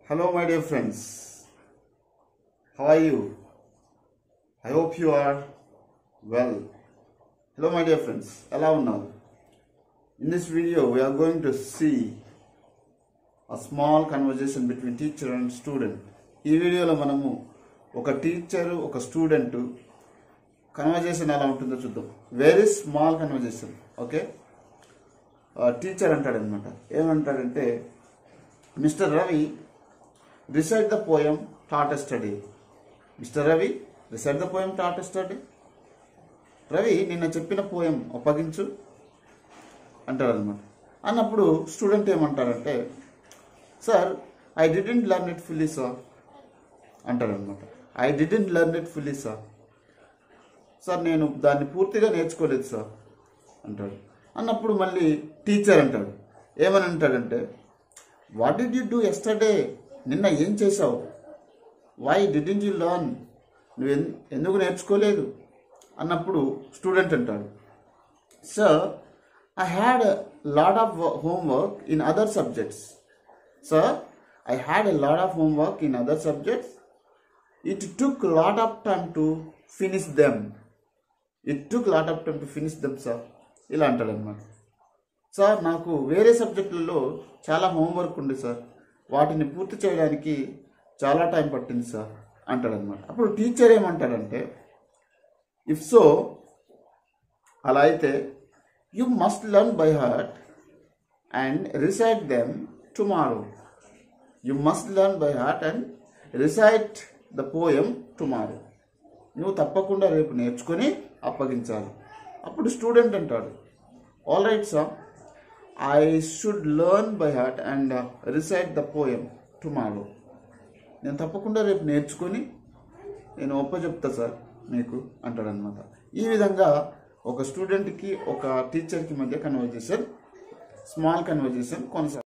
Hello, my dear friends. How are you? I hope you are well. Hello, my dear friends. ఎలా ఉన్నారు In this video, we are going to see a small conversation between teacher and student. ఈ వీడియోలో మనము ఒక teacher ఒక student conversation ఎలా ఉంటుందో చూద్దాం very small conversation okay teacher అంటాడనమాట ఏమంటాడంటే mister Ravi recite the poem taught yesterday mister Ravi recite the poem taught yesterday Ravi నిన్న చెప్పిన పోయం అప్పగించు అంటారనమాట అన్నప్పుడు స్టూడెంట్ ఏమంటారంటే sir I didn't learn it fully sir అంటారనమాట I didn't learn it fully sir sir నేను దాన్ని పూర్తిగా నేర్చుకోలేదు సార్ అంటాడు అన్నప్పుడు మళ్ళీ టీచర్ అంటాడు ఏమని అంటాడంటే what did you do yesterday నిన్న ఏం చేసావు వై డిడెంట్ యూ లర్న్ నువ్వు ఎన్- ఎందుకు నేర్చుకోలేదు అన్నప్పుడు స్టూడెంట్ అంటాడు sir I had lot of homework in other subjects sir I had a lot of homework in other subjects it took lot of time to finish them it took lot of time to finish them sir ఇలా అంటాడు అనమాట sir నాకు వేరే సబ్జెక్టులలో చాలా homework ఉంది sir వాటిని పూర్తి చేయడానికి చాలా టైం పట్టింది సార్ అంటాడనమాట అప్పుడు టీచర్ ఏమంటాడంటే ఇఫ్ సో అలా అయితే you must learn by heart and recite them tomorrow you must learn by heart and recite the poem tomorrow నువ్వు తప్పకుండా రేపు నేర్చుకొని అప్పగించాలి అప్పుడు స్టూడెంట్ అంటాడు all right sir I should learn by heart and recite the poem tomorrow నేను తప్పకుండా రేపు నేర్చుకొని నేను ఒప్ప చెప్తా సార్ మీకు అంటాడనమాట ఈ విధంగా ఒక స్టూడెంట్కి ఒక టీచర్కి మధ్య కన్వర్జేషన్ స్మాల్ కన్వర్జేషన్ కొనసాగుతుంది